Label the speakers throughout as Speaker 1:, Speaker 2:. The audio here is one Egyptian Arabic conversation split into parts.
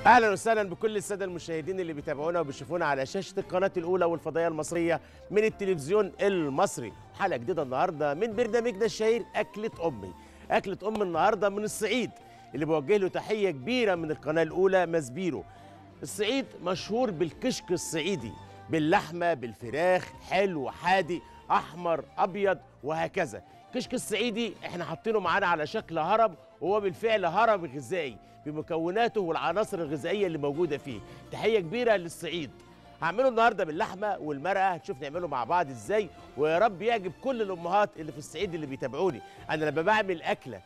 Speaker 1: اهلا وسهلا بكل الساده المشاهدين اللي بيتابعونا وبيشوفونا على شاشه القناه الاولى والفضائيه المصريه من التلفزيون المصري حلقه جديده النهارده من برنامجنا الشهير اكله امي اكله ام النهارده من الصعيد اللي بوجه له تحيه كبيره من القناه الاولى مزبيرو الصعيد مشهور بالكشك الصعيدي باللحمه بالفراخ حلو حادي احمر ابيض وهكذا الكشك الصعيدي احنا حاطينه معانا على شكل هرم وهو بالفعل هرم غذائي بمكوناته والعناصر الغذائيه اللي موجوده فيه تحيه كبيره للصعيد هعمله النهارده باللحمه والمرقه هنشوف نعمله مع بعض ازاي ويا رب يعجب كل الامهات اللي في الصعيد اللي بيتابعوني انا لما بعمل اكله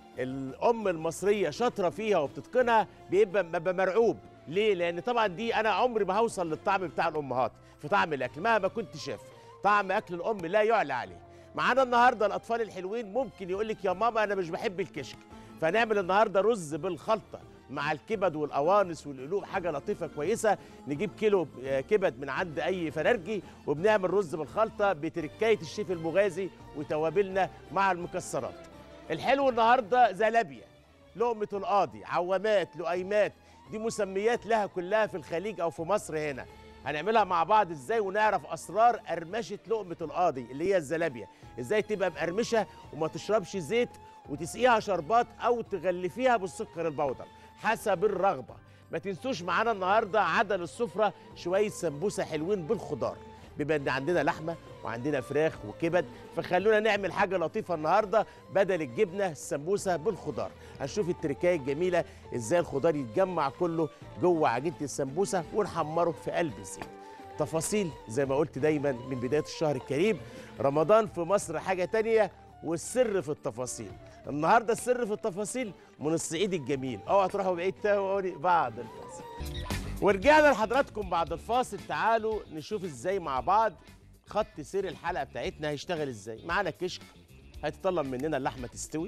Speaker 1: الام المصريه شاطره فيها وبتتقنها بيبقى ببقى مرعوب ليه لان طبعا دي انا عمري ما هوصل للطعم بتاع الامهات في طعم الاكل مهما كنت شاف طعم اكل الام لا يعلى عليه معانا النهارده الاطفال الحلوين ممكن يقول لك يا ماما انا مش بحب الكشك فنعمل النهارده رز بالخلطه مع الكبد والقوانص والقلوب حاجه لطيفه كويسه نجيب كيلو آه، كبد من عند اي فرارجي وبنعمل رز بالخلطه بتركايه الشيف المغازي وتوابلنا مع المكسرات الحلو النهارده زلابيا لقمه القاضي عوامات لؤيمات دي مسميات لها كلها في الخليج او في مصر هنا هنعملها مع بعض ازاي ونعرف اسرار قرمشه لقمه القاضي اللي هي الزلابيا ازاي تبقى مقرمشه وما تشربش زيت وتسقيها شربات او تغلفيها بالسكر البودر حسب الرغبه ما تنسوش معانا النهارده عدل السفره شويه سمبوسه حلوين بالخضار بما ان عندنا لحمه وعندنا فراخ وكبد فخلونا نعمل حاجه لطيفه النهارده بدل الجبنه السمبوسه بالخضار هنشوف التركايه الجميله ازاي الخضار يتجمع كله جوه عجينه السمبوسه ونحمره في قلب الزيت تفاصيل زي ما قلت دايما من بدايه الشهر الكريم رمضان في مصر حاجه تانية والسر في التفاصيل النهارده السر في التفاصيل من الصعيد الجميل اوعى تروحوا بعيد تاني بعد الفاصل ورجعنا لحضراتكم بعد الفاصل تعالوا نشوف ازاي مع بعض خط سير الحلقه بتاعتنا هيشتغل ازاي معانا كشك هيتطلب مننا اللحمه تستوي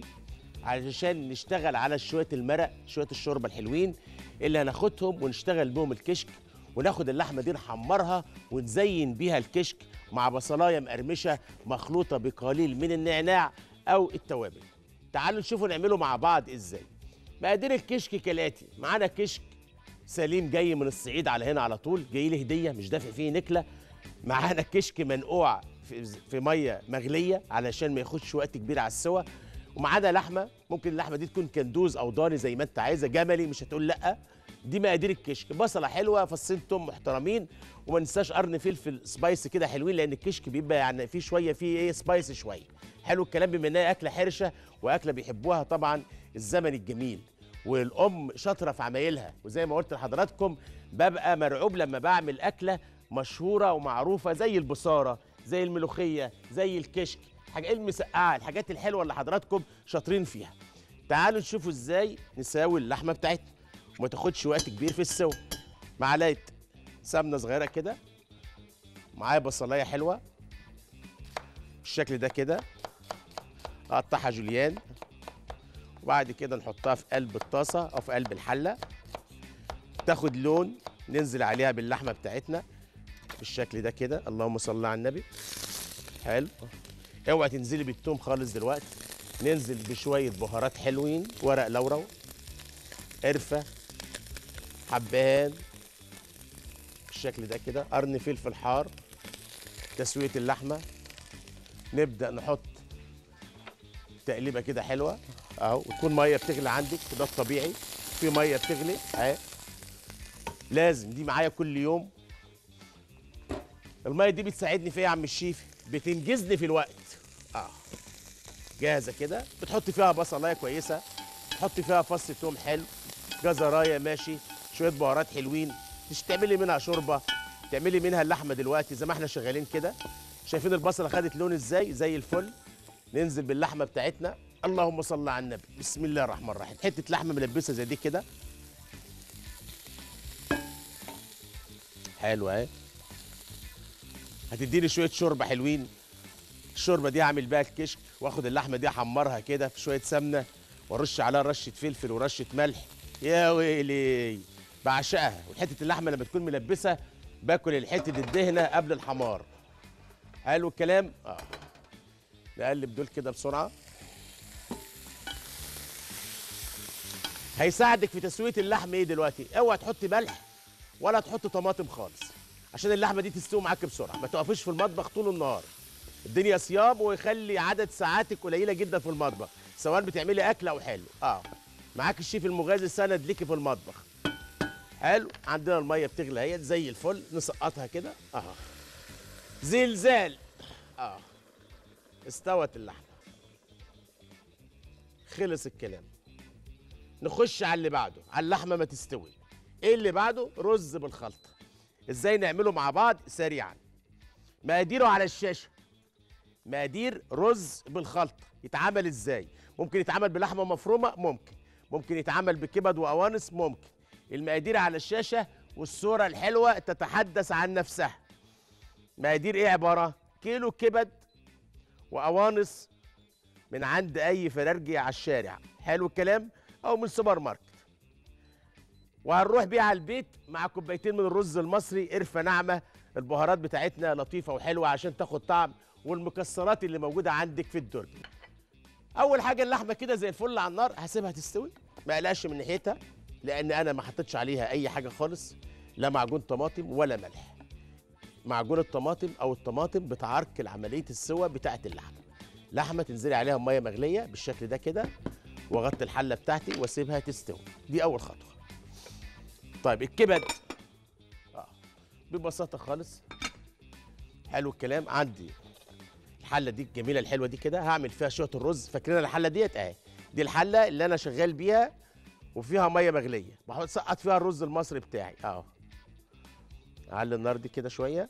Speaker 1: علشان نشتغل على شويه المرق شويه الشوربه الحلوين اللي هناخدهم ونشتغل بهم الكشك وناخد اللحمه دي نحمرها ونزين بيها الكشك مع بصلايه مقرمشه مخلوطه بقليل من النعناع او التوابل تعالوا نشوفوا نعمله مع بعض ازاي مقادير الكشك كالاتي معانا كشك سليم جاي من الصعيد على هنا على طول جاي لي هديه مش دافع فيه نكله معانا كشك منقوع في, في ميه مغليه علشان ما ياخدش وقت كبير على السوا ومعانا لحمه ممكن اللحمه دي تكون كندوز او ضاني زي ما انت عايزه جملي مش هتقول لا دي مقادير الكشك بصله حلوه فصين توم محترمين وما ننساش قرن فلفل سبايسي كده حلوين لان الكشك بيبقى يعني فيه شويه فيه ايه سبايسي شويه حلو الكلام بما انها اكله حرشه واكله بيحبوها طبعا الزمن الجميل والام شاطره في عمايلها وزي ما قلت لحضراتكم ببقى مرعوب لما بعمل اكله مشهوره ومعروفه زي البصاره زي الملوخيه زي الكشك حاجه المسقعه الحاجات الحلوه اللي حضراتكم شاطرين فيها تعالوا نشوفوا ازاي نساوي اللحمه بتاعتنا وما تاخدش وقت كبير في السوا معلقه سمنه صغيره كده معايا بصلايه حلوه بالشكل ده كده اقطعها جوليان وبعد كده نحطها في قلب الطاسه او في قلب الحله تاخد لون ننزل عليها باللحمه بتاعتنا بالشكل ده كده اللهم صل على النبي حلو اوعي تنزلي بالثوم خالص دلوقتي ننزل بشويه بهارات حلوين ورق لورو قرفه حبهان بالشكل ده كده قرن فلفل حار تسويه اللحمه نبدا نحط تقليبه كده حلوه اهو وتكون ميه بتغلي عندك ده الطبيعي في ميه بتغلي اهي لازم دي معايا كل يوم الميه دي بتساعدني في ايه يا عم الشيف بتنجزني في الوقت اه جاهزه كده بتحط فيها بصلايه كويسه تحط فيها فص توم حلو جزرايه ماشي شويه بهارات حلوين مش تعملي منها شوربه تعملي منها اللحمه دلوقتي زي ما احنا شغالين كده شايفين البصله خدت لون ازاي زي الفل ننزل باللحمه بتاعتنا اللهم صل على النبي بسم الله الرحمن الرحيم حته لحمه ملبسه زي دي كده حلوه اهي هتديني شويه شوربه حلوين الشوربه دي هعمل بيها الكشك واخد اللحمه دي احمرها كده في شويه سمنه وارش عليها رشه فلفل ورشه ملح يا ويلي بعشقها وحته اللحمه لما تكون ملبسه باكل الحته الدهنه قبل الحمار حلو الكلام اه نقلب دول كده بسرعه هيساعدك في تسويه اللحم ايه دلوقتي اوعى تحطي ملح ولا تحطي طماطم خالص عشان اللحمه دي تستوي معاك بسرعه ما تقفيش في المطبخ طول النهار الدنيا صيام ويخلي عدد ساعاتك قليله جدا في المطبخ سواء بتعملي اكل او حلو اه معاك الشيف المغازي سند ليكي في المطبخ حلو عندنا الميه بتغلي اهي زي الفل نسقطها كده اه زلزال اه استوت اللحمه خلص الكلام نخش على اللي بعده على اللحمه ما تستوي ايه اللي بعده رز بالخلطه ازاي نعمله مع بعض سريعا مقاديره على الشاشه مقادير رز بالخلطه يتعمل ازاي ممكن يتعمل بلحمه مفرومه ممكن ممكن يتعمل بكبد وقوانص ممكن المقادير على الشاشه والصوره الحلوه تتحدث عن نفسها مقادير ايه عباره كيلو كبد وقوانص من عند اي فرارجي على الشارع حلو الكلام او من سوبر ماركت وهنروح بيه على البيت مع كوبايتين من الرز المصري قرفه ناعمه البهارات بتاعتنا لطيفه وحلوه عشان تاخد طعم والمكسرات اللي موجوده عندك في الدرج اول حاجه اللحمه كده زي الفل على النار هسيبها تستوي ما اقلقش من ناحيتها لان انا ما حطيتش عليها اي حاجه خالص لا معجون طماطم ولا ملح معجون الطماطم او الطماطم بتعرقل عمليه السوى بتاعه اللحمه لحمه تنزلي عليها ميه مغليه بالشكل ده كده واغطي الحله بتاعتي واسيبها تستوي دي اول خطوه طيب الكبد آه. ببساطه خالص حلو الكلام عندي الحله دي الجميله الحلوه دي كده هعمل فيها شويه الرز فاكرين الحله ديت اهي دي الحله اللي انا شغال بيها وفيها ميه مغليه بحط سقط فيها الرز المصري بتاعي اهو اعلي النار دي كده شويه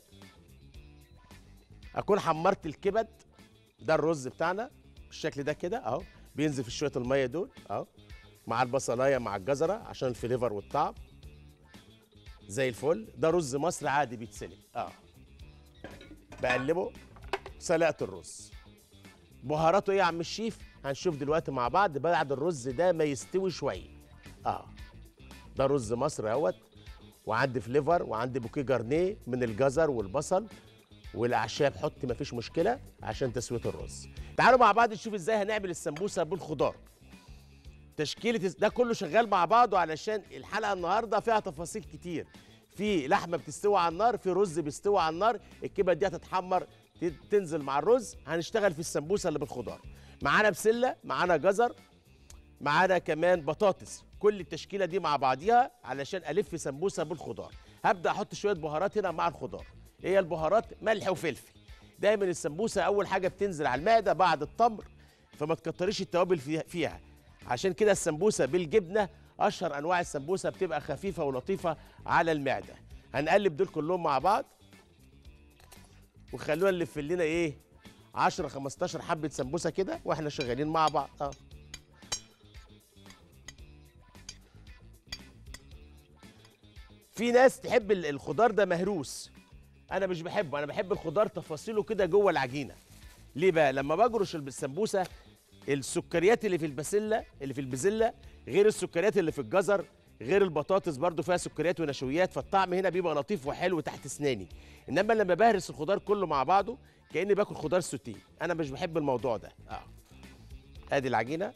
Speaker 1: اكون حمرت الكبد ده الرز بتاعنا بالشكل ده كده اهو بينزل في شويه الميه دول اهو مع البصلايه مع الجزره عشان الفليفر والطعم زي الفل ده رز مصري عادي بيتسلق اه بقلبه سلقت الرز بهاراته ايه يا عم الشيف هنشوف دلوقتي مع بعض بعد الرز ده ما يستوي شويه اه ده رز مصر اهوت وعندي فليفر وعندي بوكيه جارنيه من الجزر والبصل والاعشاب حط مفيش مشكله عشان تسويه الرز تعالوا مع بعض نشوف ازاي هنعمل السمبوسه بالخضار تشكيله ده كله شغال مع بعضه علشان الحلقه النهارده فيها تفاصيل كتير في لحمه بتستوي على النار في رز بيستوي على النار الكبد دي هتتحمر ت- تنزل مع الرز هنشتغل في السمبوسه اللي بالخضار معانا بسله معانا جزر معانا كمان بطاطس كل التشكيله دي مع بعضيها علشان الف سمبوسه بالخضار هبدا احط شويه بهارات هنا مع الخضار ايه هي البهارات ملح وفلفل دايما السمبوسه اول حاجه بتنزل على المعده بعد التمر فما تكتريش التوابل فيها- فيها عشان كده السمبوسه بالجبنه اشهر انواع السمبوسه بتبقى خفيفه ولطيفه على المعده هنقلب دول كلهم مع بعض وخلونا نلف لنا ايه 10 15 حبه سمبوسه كده واحنا شغالين مع بعض اه في ناس تحب ال- الخضار ده مهروس انا مش بحبه انا بحب الخضار تفاصيله كده جوه العجينه ليه بقى لما بجرش السمبوسه السكريات اللي في البسله اللي في البزله غير السكريات اللي في الجزر غير البطاطس برضو فيها سكريات ونشويات فالطعم هنا بيبقى لطيف وحلو تحت اسناني انما لما بهرس الخضار كله مع بعضه كاني باكل خضار سوتيه انا مش بحب الموضوع ده اه ادي العجينه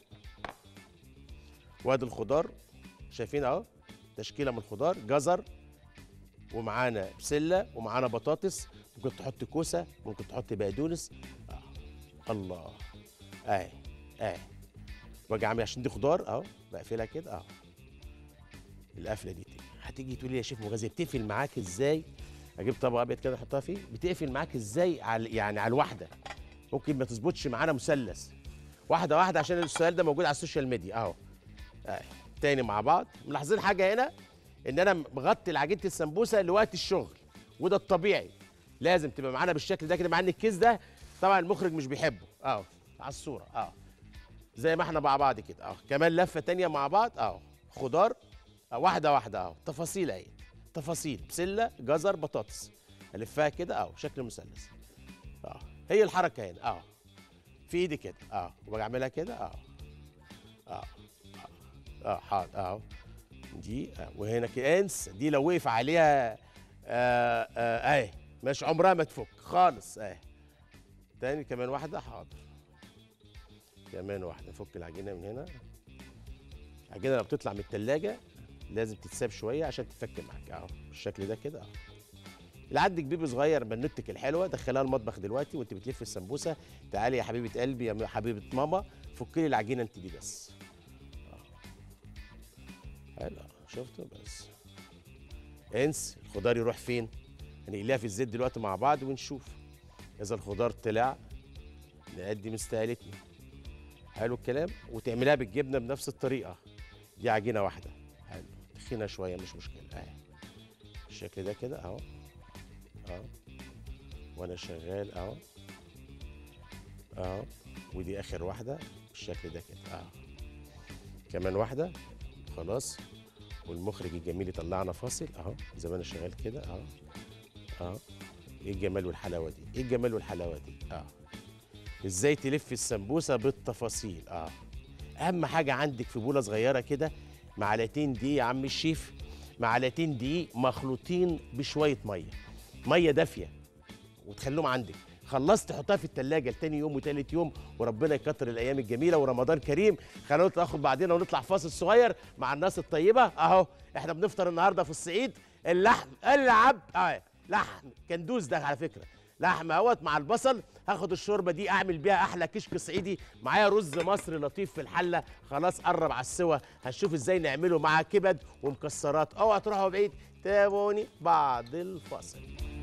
Speaker 1: وادي الخضار شايفين اهو تشكيله من الخضار جزر ومعانا بسله ومعانا بطاطس ممكن تحط كوسه ممكن تحط بقدونس آه. الله اهي اهي واجي عامل عشان دي خضار اهو بقفلها كده اهو القفله دي تاني. هتيجي تقول لي يا شيف مغازي بتقفل معاك ازاي اجيب طبق ابيض كده احطها فيه بتقفل معاك ازاي على يعني على الواحده ممكن ما تظبطش معانا مثلث واحده واحده عشان السؤال ده موجود على السوشيال ميديا اهو اهي تاني مع بعض ملاحظين حاجه هنا ان انا مغطي عجينه السمبوسه لوقت الشغل وده الطبيعي لازم تبقى معانا بالشكل ده كده مع ان الكيس ده طبعا المخرج مش بيحبه اهو على الصوره اهو زي ما احنا مع بعض كده اهو كمان لفه تانية مع بعض اهو خضار أهو واحده واحده اهو تفاصيل اهي تفاصيل بسله جزر بطاطس الفها كده اهو شكل مثلث اهو هي الحركه هنا اهو في ايدي كده اهو وباجي اعملها كده اهو اهو اه حاضر اهو دي آه. وهنا كده انس دي لو وقف عليها آه آه اهي مش عمرها ما تفك خالص اهي تاني كمان واحده حاضر كمان واحده نفك العجينه من هنا العجينه لما بتطلع من التلاجة لازم تتساب شويه عشان تتفك معاك اهو بالشكل ده كده اهو اللي عندك بيبي صغير بنوتك الحلوه دخلها المطبخ دلوقتي وانت بتلف السمبوسه تعالي يا حبيبه قلبي يا حبيبه ماما فكي لي العجينه انت دي بس آه. حلو شفتوا بس انس الخضار يروح فين هنقليها في الزيت دلوقتي مع بعض ونشوف اذا الخضار طلع نقدم استقالتنا حلو الكلام وتعملها بالجبنه بنفس الطريقه دي عجينه واحده حلو تخينه شويه مش مشكله اهي بالشكل ده كده اهو اهو وانا شغال اهو اهو ودي اخر واحده بالشكل ده كده اهو كمان واحده خلاص والمخرج الجميل يطلعنا فاصل اهو زي ما انا شغال كده اهو اهو ايه الجمال والحلاوه دي ايه الجمال والحلاوه دي اه ازاي تلف السمبوسه بالتفاصيل اه اهم حاجه عندك في بوله صغيره كده معلقتين دقيق يا عم الشيف معلقتين دقيق مخلوطين بشويه ميه ميه دافيه وتخليهم عندك خلصت تحطها في التلاجة لتاني يوم وتالت يوم وربنا يكتر الايام الجميله ورمضان كريم خلونا ناخد بعدين ونطلع فاصل صغير مع الناس الطيبه اهو احنا بنفطر النهارده في الصعيد اللحم العب اه لحم كندوز ده على فكره لحم اهوت مع البصل هاخد الشوربه دي اعمل بيها احلى كشك صعيدي معايا رز مصري لطيف في الحله خلاص قرب على السوا هنشوف ازاي نعمله مع كبد ومكسرات اوعى تروحوا بعيد تابعوني بعد الفاصل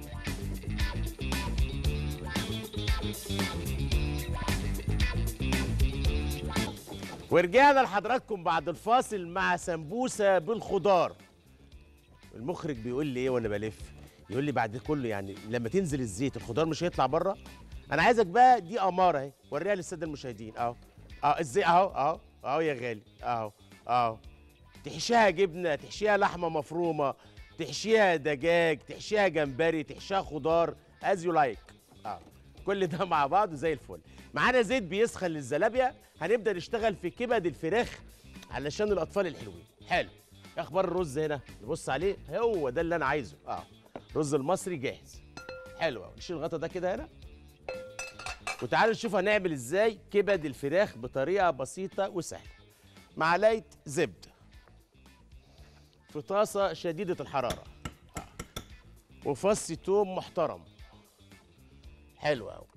Speaker 1: ورجعنا لحضراتكم بعد الفاصل مع سمبوسه بالخضار المخرج بيقول لي ايه وانا بلف يقول لي بعد كله يعني لما تنزل الزيت الخضار مش هيطلع بره انا عايزك بقى دي اماره اهي وريها للساده المشاهدين اهو اه ازاي اهو اهو اهو يا غالي اهو اهو تحشيها جبنه تحشيها لحمه مفرومه تحشيها دجاج تحشيها جمبري تحشيها خضار از يو لايك اه كل ده مع بعض زي الفل معانا زيت بيسخن للزلابيا هنبدا نشتغل في كبد الفراخ علشان الاطفال الحلوين حلو إيه اخبار الرز هنا نبص عليه هو ده اللي انا عايزه اه رز المصري جاهز حلو قوي نشيل الغطا ده كده هنا وتعالوا نشوف هنعمل ازاي كبد الفراخ بطريقه بسيطه وسهله معلقه زبده في طاسه شديده الحراره آه. وفص توم محترم حلو قوي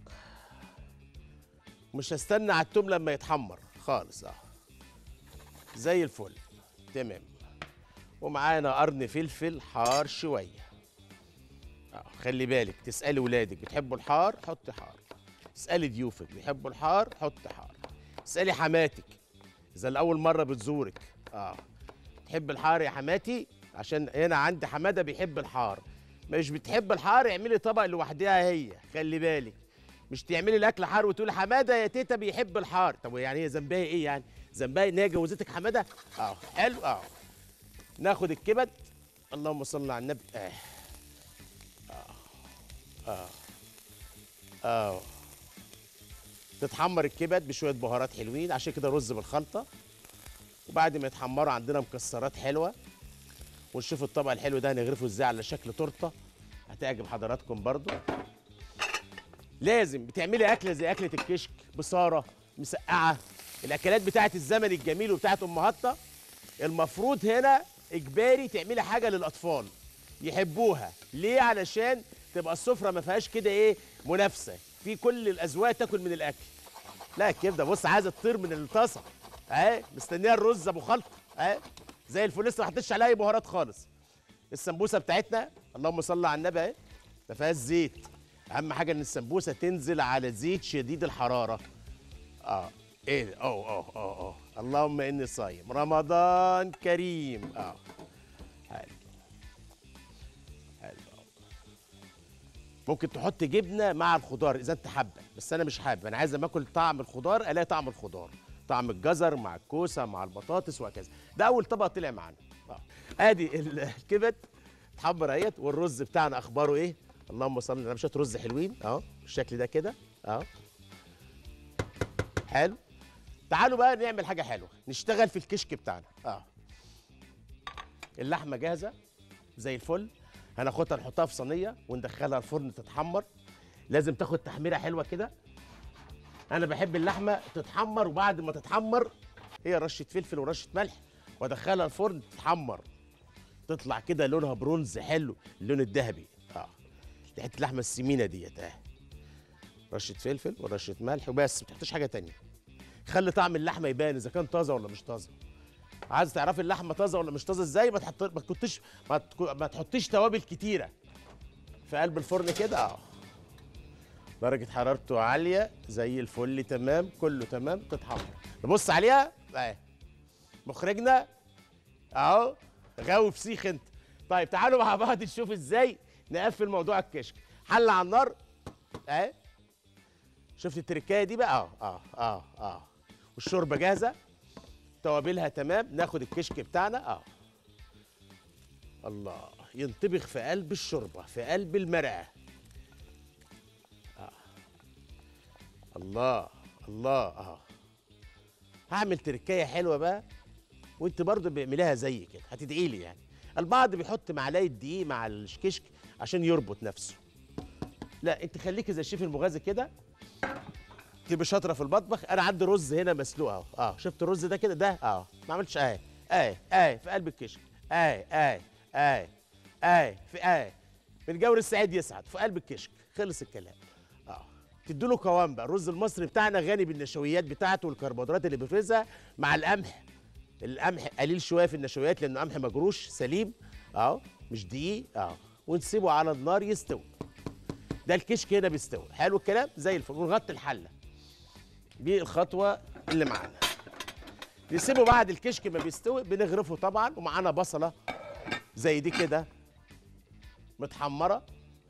Speaker 1: مش هستنى على التوم لما يتحمر خالص اه زي الفل تمام ومعانا قرن فلفل حار شويه اه خلي بالك تسالي ولادك بتحبوا الحار حط حار اسالي ضيوفك بيحبوا الحار حط حار اسالي حماتك اذا لاول مره بتزورك اه تحب الحار يا حماتي عشان هنا عندي حماده بيحب الحار مش بتحب الحار اعملي طبق لوحدها هي خلي بالك مش تعملي الاكل حار وتقولي حماده يا تيتا بيحب الحار طب يعني هي ذنبها ايه يعني ذنبها ان هي جوزتك حماده اه حلو اه ناخد الكبد اللهم صل على النبي اه اه اه, آه. تتحمر الكبد بشويه بهارات حلوين عشان كده رز بالخلطه وبعد ما يتحمروا عندنا مكسرات حلوه ونشوف الطبق الحلو ده هنغرفه ازاي على شكل تورته هتعجب حضراتكم برضو لازم بتعملي اكله زي اكله الكشك بصاره مسقعه الاكلات بتاعت الزمن الجميل وبتاعت امهاتنا المفروض هنا اجباري تعملي حاجه للاطفال يحبوها ليه علشان تبقى السفره ما فيهاش كده ايه منافسه في كل الاذواق تاكل من الاكل لا الكبده بص عايزه تطير من الطاسه اهي مستنيه الرز ابو خلطه اهي زي الفل لسه ما حطيتش عليها اي بهارات خالص السمبوسه بتاعتنا اللهم صل على النبي اهي ما فيهاش زيت اهم حاجه ان السمبوسه تنزل على زيت شديد الحراره اه ايه ده؟ اوه اوه اوه اوه اللهم اني صايم رمضان كريم اه حلو حلو أوي. ممكن تحط جبنه مع الخضار اذا انت حابه بس انا مش حابب انا عايز لما اكل طعم الخضار الاقي طعم الخضار طعم الجزر مع الكوسه مع البطاطس وهكذا ده اول طبق طلع معانا اه ادي ال- الكبد اتحمر اهيت والرز بتاعنا اخباره ايه اللهم صل على شويه رز حلوين اهو بالشكل ده كده اهو حلو تعالوا بقى نعمل حاجه حلوه نشتغل في الكشك بتاعنا اه اللحمه جاهزه زي الفل هناخدها نحطها في صينيه وندخلها الفرن تتحمر لازم تاخد تحميره حلوه كده انا بحب اللحمه تتحمر وبعد ما تتحمر هي رشه فلفل ورشه ملح وادخلها الفرن تتحمر تطلع كده لونها برونز حلو اللون الذهبي اه حته اللحمه السمينه ديت اه رشه فلفل ورشه ملح وبس ما تحطش حاجه تانية خلي طعم اللحمه يبان اذا كان طازه ولا مش طازه عايز تعرفي اللحمه طازه ولا مش طازه ازاي ما تحط ما تحطيش ما, تكو... ما تحطيش توابل كتيره في قلب الفرن كده اه درجة حرارته عالية زي الفل تمام كله تمام تتحمر نبص عليها اهي مخرجنا اهو غاوي فسيخ انت طيب تعالوا مع بعض نشوف ازاي نقفل موضوع الكشك حل على النار اهي شفت التركايه دي بقى اه اه اه اه والشوربه جاهزه توابلها تمام ناخد الكشك بتاعنا اه الله ينطبخ في قلب الشوربه في قلب المرقه الله الله اه هعمل تركايه حلوه بقى وانت برضه بيعملها زي كده هتدعي لي يعني البعض بيحط معلقه دقيق مع الكشك عشان يربط نفسه لا انت خليكي زي الشيف المغازي كده تبقى شاطره في المطبخ انا عندي رز هنا مسلوق اهو اه شفت الرز ده كده ده اه ما عملتش اهي اهي اهي في قلب الكشك اهي اهي اهي اهي في اهي من جور السعيد يسعد في قلب الكشك خلص الكلام اه تدوا له قوام بقى الرز المصري بتاعنا غني بالنشويات بتاعته والكربوهيدرات اللي بيفرزها مع القمح القمح قليل شويه في النشويات لانه قمح مجروش سليم اهو مش دقيق اهو ونسيبه على النار يستوي ده الكشك هنا بيستوي حلو الكلام زي الفل ونغطي الحله دي الخطوه اللي معانا نسيبه بعد الكشك ما بيستوي بنغرفه طبعا ومعانا بصله زي دي كده متحمره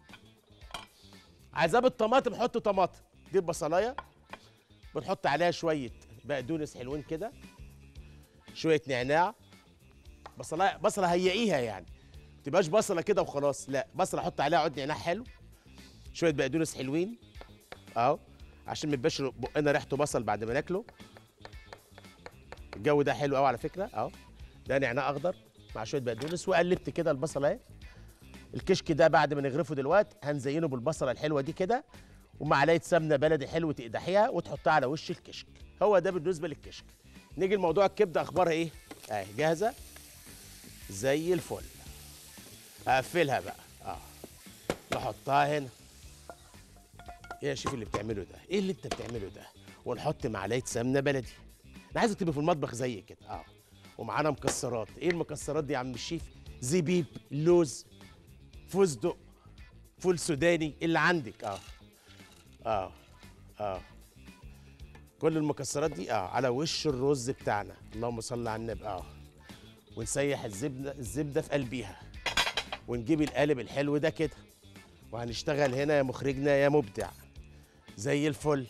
Speaker 1: عايزاه بالطماطم حط طماطم دي البصلايه بنحط عليها شويه بقدونس حلوين كده شويه نعناع بصلايه بصله هيئيها يعني ما تبقاش بصله كده وخلاص لا بصله احط عليها عود نعناع حلو شويه بقدونس حلوين اهو عشان ما يبقاش بقنا ريحته بصل بعد ما ناكله الجو ده حلو قوي على فكره اهو ده نعناع اخضر مع شويه بقدونس وقلبت كده البصله اهي الكشك ده بعد ما نغرفه دلوقتي هنزينه بالبصله الحلوه دي كده ومعلقه سمنه بلدي حلو تقدحيها وتحطها على وش الكشك هو ده بالنسبه للكشك نيجي لموضوع الكبده اخبارها ايه اهي جاهزه زي الفل اقفلها بقى اه نحطها هنا ايه يا شيف اللي بتعمله ده ايه اللي انت بتعمله ده ونحط معلقه سمنه بلدي انا عايزك تبقى في المطبخ زي كده اه ومعانا مكسرات ايه المكسرات دي يا عم الشيف زبيب لوز فستق فول سوداني اللي عندك اه اه اه كل المكسرات دي اه على وش الرز بتاعنا اللهم صل على النبي اه ونسيح الزبده الزبده في قلبيها ونجيب القالب الحلو ده كده وهنشتغل هنا يا مخرجنا يا مبدع زي الفل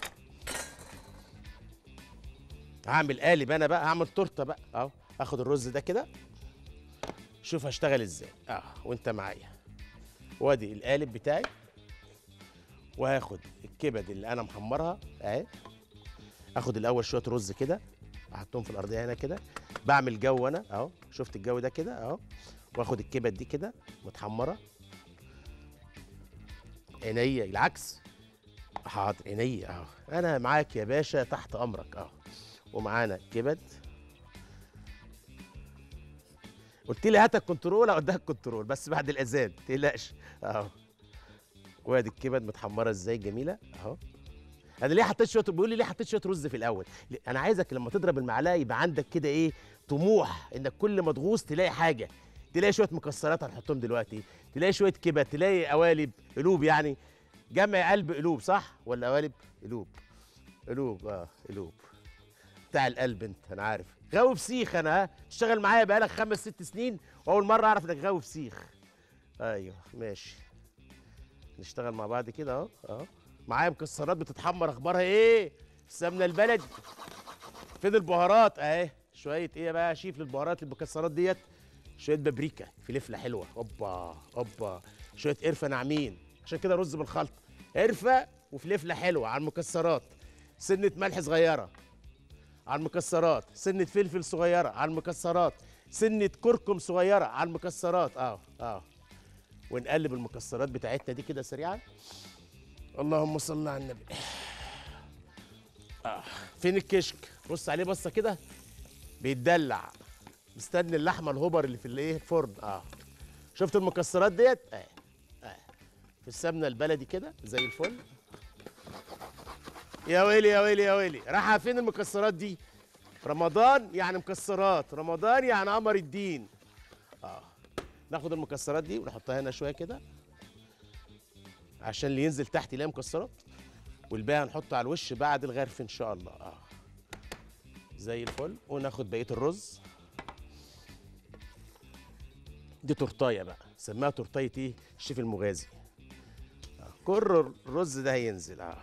Speaker 1: هعمل قالب انا بقى هعمل تورته بقى اهو اخد الرز ده كده شوف هشتغل ازاي اه وانت معايا وادي القالب بتاعي وهاخد الكبد اللي انا محمرها اهي اخد الاول شويه رز كده احطهم في الارضيه هنا كده بعمل جو انا اهو شفت الجو ده كده اهو واخد الكبد دي كده متحمره عينيا العكس حاضر عينيا اهو انا معاك يا باشا تحت امرك اهو ومعانا كبد قلت لي هات الكنترول اوديها الكنترول بس بعد الاذان ما تقلقش اهو وادي الكبد متحمره ازاي جميله اهو انا ليه حطيت شويه بيقول لي ليه حطيت شويه رز في الاول ليه؟ انا عايزك لما تضرب المعلقه يبقى عندك كده ايه طموح انك كل ما تغوص تلاقي حاجه تلاقي شويه مكسرات هنحطهم دلوقتي تلاقي شويه كبد تلاقي قوالب قلوب يعني جمع قلب قلوب صح ولا قوالب قلوب قلوب اه قلوب بتاع القلب انت انا عارف غاوي فسيخ انا ها تشتغل معايا بقالك خمس ست سنين واول مره اعرف انك غاوي فسيخ ايوه ماشي نشتغل مع بعض كده اهو اهو معايا مكسرات بتتحمر اخبارها ايه السمنه البلدي فين البهارات اهي شويه ايه بقى يا شيف للبهارات المكسرات ديت شويه بابريكا فلفله حلوه اوبا اوبا شويه قرفه ناعمين عشان كده رز بالخلطه قرفه وفلفله حلوه على المكسرات سنه ملح صغيره على المكسرات سنه فلفل صغيره على المكسرات سنه كركم صغيره على المكسرات اه اه ونقلب المكسرات بتاعتنا دي كده سريعا اللهم صل على النبي آه. فين الكشك بص عليه بصه كده بيتدلع مستني اللحمه الهوبر اللي في الايه الفرن اه شفت المكسرات ديت اه اه في السمنه البلدي كده زي الفل يا ويلي يا ويلي يا ويلي رايحه فين المكسرات دي رمضان يعني مكسرات رمضان يعني قمر الدين اه ناخد المكسرات دي ونحطها هنا شويه كده عشان اللي ينزل تحت يلاقي مكسرات والباقي هنحطه على الوش بعد الغرف ان شاء الله اه زي الفل وناخد بقيه الرز دي تورتايه بقى سماها تورتايه ايه الشيف المغازي آه. كل الرز ده هينزل اه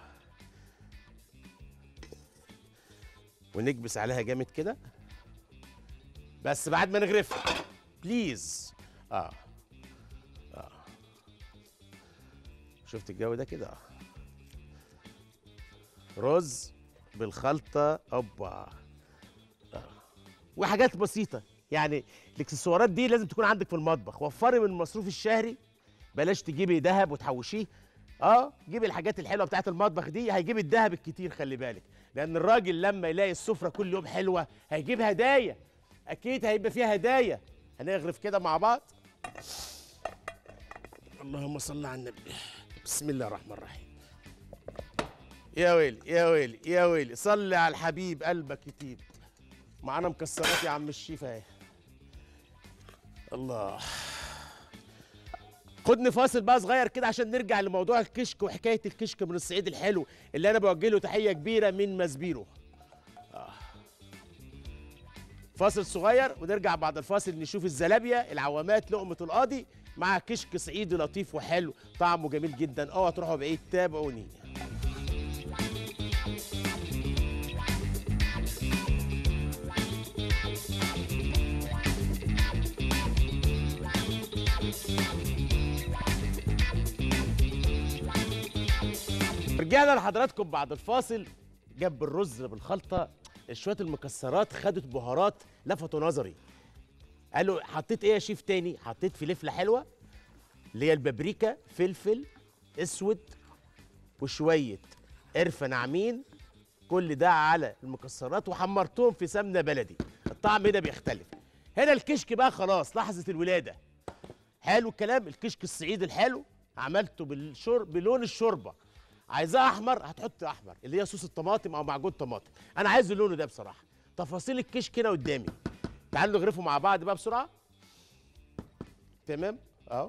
Speaker 1: ونكبس عليها جامد كده بس بعد ما نغرفها بليز اه اه شفت الجو ده كده اه رز بالخلطه اوبا آه. وحاجات بسيطه يعني الاكسسوارات دي لازم تكون عندك في المطبخ وفري من المصروف الشهري بلاش تجيبي ذهب وتحوشيه اه جيبي الحاجات الحلوه بتاعت المطبخ دي هيجيب الذهب الكتير خلي بالك لان الراجل لما يلاقي السفره كل يوم حلوه هيجيب هدايا اكيد هيبقى فيها هدايا هنغرف كده مع بعض اللهم صل على النبي بسم الله الرحمن الرحيم يا ويلي يا ويلي يا ويلي صلي على الحبيب قلبك يطيب معانا مكسرات يا عم الشيف اهي الله خدني فاصل بقى صغير كده عشان نرجع لموضوع الكشك وحكايه الكشك من الصعيد الحلو اللي انا بوجه له تحيه كبيره من مسبيرو آه. فاصل صغير ونرجع بعد الفاصل نشوف الزلابيا العوامات لقمه القاضي مع كشك صعيدي لطيف وحلو طعمه جميل جدا اوعى تروحوا بعيد تابعوني رجعنا لحضراتكم بعد الفاصل جنب الرز بالخلطه شويه المكسرات خدت بهارات لفتوا نظري قالوا حطيت ايه يا شيف تاني حطيت فلفله حلوه اللي هي البابريكا فلفل اسود وشويه قرفه ناعمين كل ده على المكسرات وحمرتهم في سمنه بلدي الطعم هنا بيختلف هنا الكشك بقى خلاص لحظه الولاده حلو الكلام الكشك الصعيدي الحلو عملته بالشرب بلون الشوربه عايزاه احمر هتحط احمر اللي هي صوص الطماطم او معجون طماطم انا عايز اللون ده بصراحه تفاصيل الكشك هنا قدامي تعالوا نغرفه مع بعض بقى بسرعه تمام اهو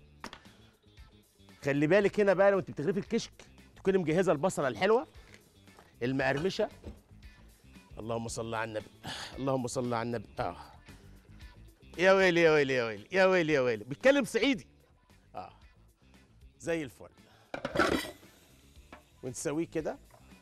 Speaker 1: خلي بالك هنا بقى لو انت بتغرفي الكشك تكوني مجهزه البصله الحلوه المقرمشه اللهم صل على النبي اللهم صل على النبي اه يا ويلي يا ويلي يا ويلي يا ويلي يا ويلي بيتكلم صعيدي اه زي الفل ونسويه كده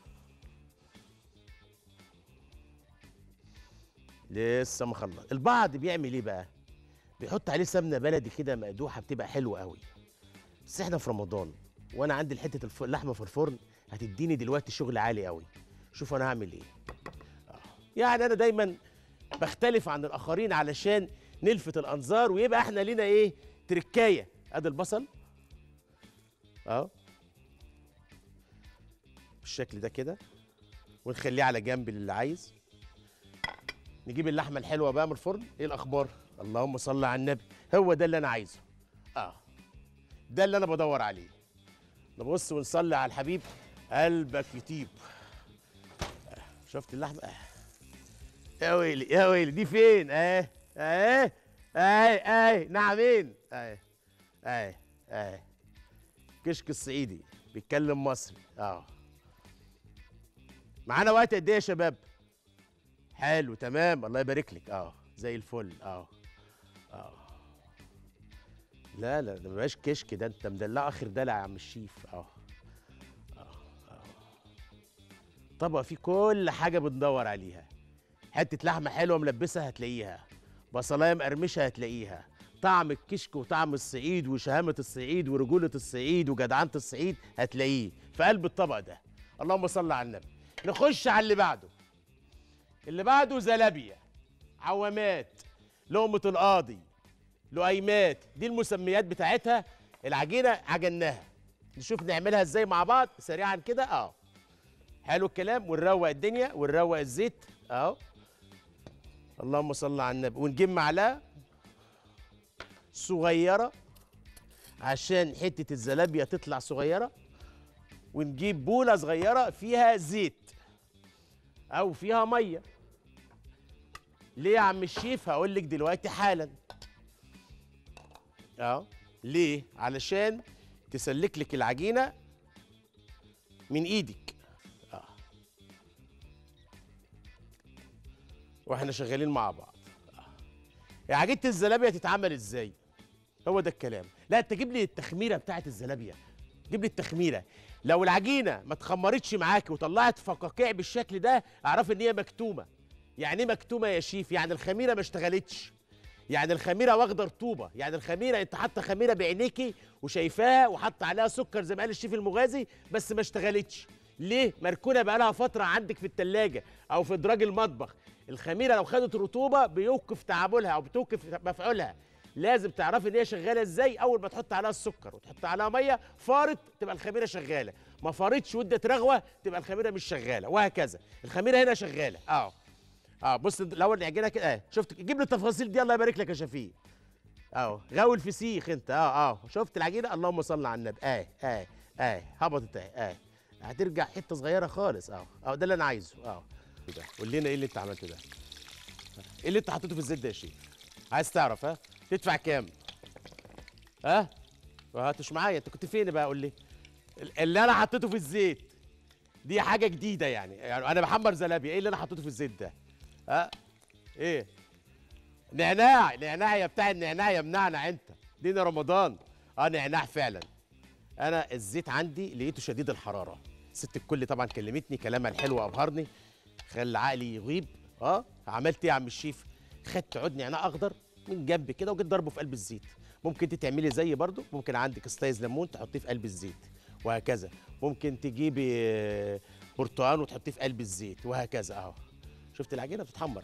Speaker 1: لسه مخلص البعض بيعمل ايه بقى بيحط عليه سمنه بلدي كده مقدوحه بتبقى حلوه قوي بس احنا في رمضان وانا عندي حته الف... اللحمه في الفرن هتديني دلوقتي شغل عالي قوي شوف انا هعمل ايه آه. يعني انا دايما بختلف عن الاخرين علشان نلفت الانظار ويبقى احنا لينا ايه تركايه ادي البصل اهو بالشكل ده كده ونخليه على جنب للي عايز نجيب اللحمه الحلوه بقى من الفرن ايه الاخبار اللهم صل على النبي هو ده اللي انا عايزه اه ده اللي انا بدور عليه نبص ونصلي على الحبيب قلبك يطيب آه. شفت اللحمه آه. يا ويلي يا ويلي دي فين اه اه اه اه نعمين اه اه اه كشك الصعيدي بيتكلم مصري اه معانا وقت قد ايه يا شباب حلو تمام الله يبارك لك اه زي الفل اه اه لا لا ده مبقاش كشك ده انت مدلع اخر دلع يا عم الشيف اه اه اه طبق فيه كل حاجه بندور عليها حته لحمه حلوه ملبسه هتلاقيها بصلايه مقرمشه هتلاقيها طعم الكشك وطعم الصعيد وشهامه الصعيد ورجوله الصعيد وجدعنه الصعيد هتلاقيه في قلب الطبق ده اللهم صل على النبي نخش على اللي بعده اللي بعده زلابيا عوامات لقمة القاضي لؤيمات دي المسميات بتاعتها العجينة عجناها نشوف نعملها ازاي مع بعض سريعا كده اه حلو الكلام ونروق الدنيا ونروق الزيت اهو اللهم صل على النبي ونجيب معلقه صغيره عشان حته الزلابيه تطلع صغيره ونجيب بوله صغيره فيها زيت او فيها ميه ليه يا عم الشيف هقول لك دلوقتي حالا اه ليه علشان تسلك لك العجينه من ايدك اه واحنا شغالين مع بعض آه. عجينه الزلابيه تتعمل ازاي هو ده الكلام لا انت جيب لي التخميره بتاعت الزلابيه جيب لي التخميره لو العجينه ما اتخمرتش معاك وطلعت فقاقيع بالشكل ده اعرف ان هي مكتومه يعني ايه مكتومه يا شيف يعني الخميره ما اشتغلتش يعني الخميره واخده رطوبه يعني الخميره انت حاطه خميره بعينيكي وشايفاها وحاطه عليها سكر زي ما قال الشيف المغازي بس ما اشتغلتش ليه مركونه بقى لها فتره عندك في التلاجة او في ادراج المطبخ الخميره لو خدت رطوبه بيوقف تعاملها او بتوقف مفعولها لازم تعرفي ان هي شغاله ازاي اول ما تحط عليها السكر وتحط عليها ميه فارت تبقى الخميره شغاله ما فارتش وادت رغوه تبقى الخميره مش شغاله وهكذا الخميره هنا شغاله اه اه بص الاول نعجنها كده اه شفت جيب لي التفاصيل دي الله يبارك لك يا شفيق اهو غاوي الفسيخ انت اه اه شفت العجينه اللهم صل على النبي اه اه اه هبطت اه اه هترجع حته صغيره خالص اه اه ده اللي انا عايزه اه ده قول لنا ايه اللي انت عملته ده ايه اللي انت حطيته في الزيت ده يا شيخ عايز تعرف ها تدفع كام ها ما هاتش معايا انت كنت فين بقى قول لي اللي انا حطيته في الزيت دي حاجه جديده يعني يعني انا بحمر زلابيا ايه اللي انا حطيته في الزيت ده ها ايه نعناع نعناع يا بتاع النعناع يا منعنع انت دينا رمضان اه نعناع فعلا انا الزيت عندي لقيته شديد الحراره ست الكل طبعا كلمتني كلامها الحلو ابهرني خلى عقلي يغيب اه عملت ايه يا عم الشيف خدت عود نعناع اخضر من جنب كده وجيت ضربه في قلب الزيت ممكن انت تعملي زيي برضو ممكن عندك سلايز ليمون تحطيه في قلب الزيت وهكذا ممكن تجيبي آه، برتقان وتحطيه في قلب الزيت وهكذا اهو شفت العجينه بتتحمر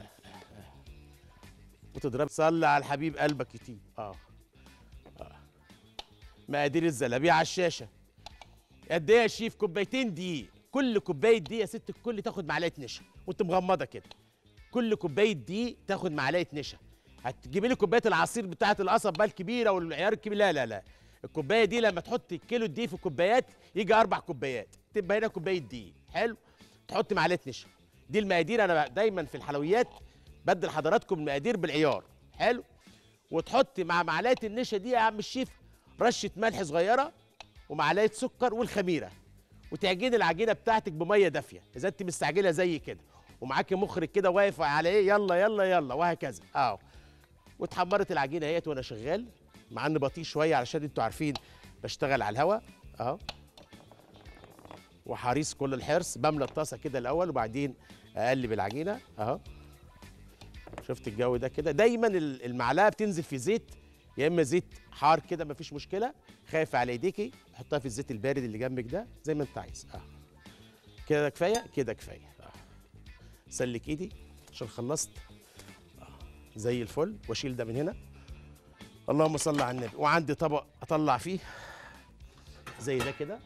Speaker 1: وتضرب صلي على الحبيب قلبك يطيب اه اه مقادير الزلابيه على الشاشه قد ايه يا شيف كوبايتين دقيق كل كوبايه دقيق يا ست الكل تاخد معلقه نشا وانت مغمضه كده كل كوبايه دقيق تاخد معلقه نشا هتجيبي لي كوبايه العصير بتاعه القصب بقى الكبيره والعيار الكبير لا لا لا الكوبايه دي لما تحط كيلو دقيق في كوبايات يجي اربع كوبايات تبقى هنا كوبايه دقيق حلو تحط معلقه نشا دي المقادير انا دايما في الحلويات بدل حضراتكم المقادير بالعيار حلو وتحط مع معلقه النشا دي يا عم الشيف رشه ملح صغيره ومعلقه سكر والخميره وتعجني العجينه بتاعتك بميه دافيه اذا انت مستعجله زي كده ومعاكي مخرج كده واقف على ايه يلا يلا يلا وهكذا اهو واتحمرت العجينه اهيت وانا شغال مع اني بطيء شويه علشان انتوا عارفين بشتغل على الهواء اهو وحريص كل الحرص بملى الطاسه كده الاول وبعدين اقلب العجينه اهو شفت الجو ده كده دايما ال- المعلقه بتنزل في زيت يا اما زيت حار كده مفيش مشكله خايف على ايديكي حطها في الزيت البارد اللي جنبك ده زي ما انت عايز اه كده كفايه كده كفايه اه سلك ايدي عشان خلصت آه. زي الفل واشيل ده من هنا اللهم صل على النبي وعندي طبق اطلع فيه زي ده كده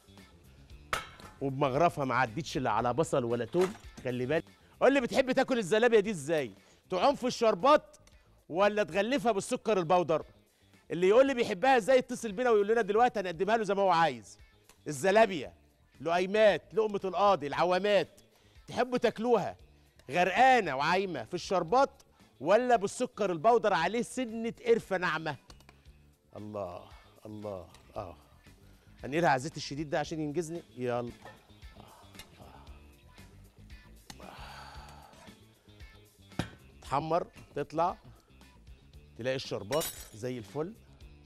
Speaker 1: وبمغرفه ما عدتش لا على بصل ولا توم خلي بالك قول لي بتحب تاكل الزلابيه دي ازاي تعوم في الشربات ولا تغلفها بالسكر البودر اللي يقول لي بيحبها ازاي يتصل بينا ويقول لنا دلوقتي هنقدمها له زي ما هو عايز الزلابيه لقيمات لقمه القاضي العوامات تحبوا تاكلوها غرقانه وعايمه في الشربات ولا بالسكر البودر عليه سنه قرفه ناعمه الله الله اه هنقلها على الزيت الشديد ده عشان ينجزني يلا تحمر تطلع تلاقي الشربات زي الفل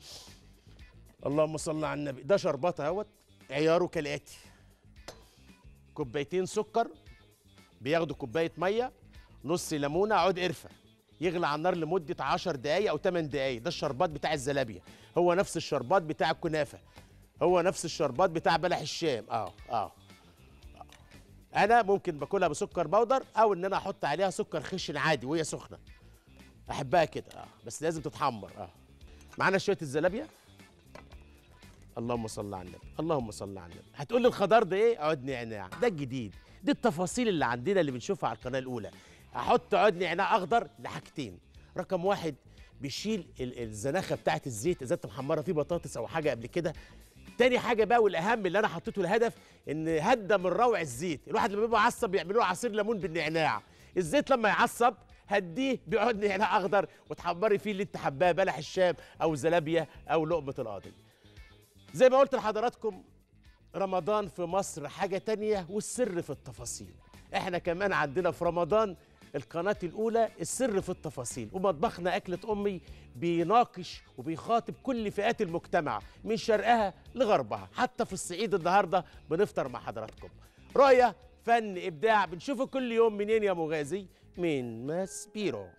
Speaker 1: اللهم صل على النبي ده شربات اهوت عياره كالاتي كوبايتين سكر بياخدوا كوبايه ميه نص ليمونه عود قرفه يغلى على النار لمده 10 دقايق او 8 دقايق ده الشربات بتاع الزلابيه هو نفس الشربات بتاع الكنافه هو نفس الشربات بتاع بلح الشام اه اه انا ممكن باكلها بسكر بودر او ان انا احط عليها سكر خشن عادي وهي سخنه احبها كده اه بس لازم تتحمر اه معانا شويه الزلابيه اللهم صل على النبي اللهم صل على النبي هتقول لي الخضار ده ايه عود نعناع ده الجديد دي التفاصيل اللي عندنا اللي بنشوفها على القناه الاولى هحط عود نعناع اخضر لحاجتين رقم واحد بيشيل ال- الزناخه بتاعت الزيت اذا انت محمره فيه بطاطس او حاجه قبل كده تاني حاجه بقى والاهم اللي انا حطيته الهدف ان هدى من روع الزيت الواحد لما بيبقى عصب بيعملوا له عصير ليمون بالنعناع الزيت لما يعصب هديه بعود نعناع اخضر وتحمري فيه اللي انت حباه بلح الشام او زلابيا او لقمه القاضي زي ما قلت لحضراتكم رمضان في مصر حاجة تانية والسر في التفاصيل احنا كمان عندنا في رمضان القناة الأولى السر في التفاصيل ومطبخنا أكلة أمي بيناقش وبيخاطب كل فئات المجتمع من شرقها لغربها حتى في الصعيد النهاردة بنفطر مع حضراتكم رؤية فن إبداع بنشوفه كل يوم منين يا مغازي من ماس بيرو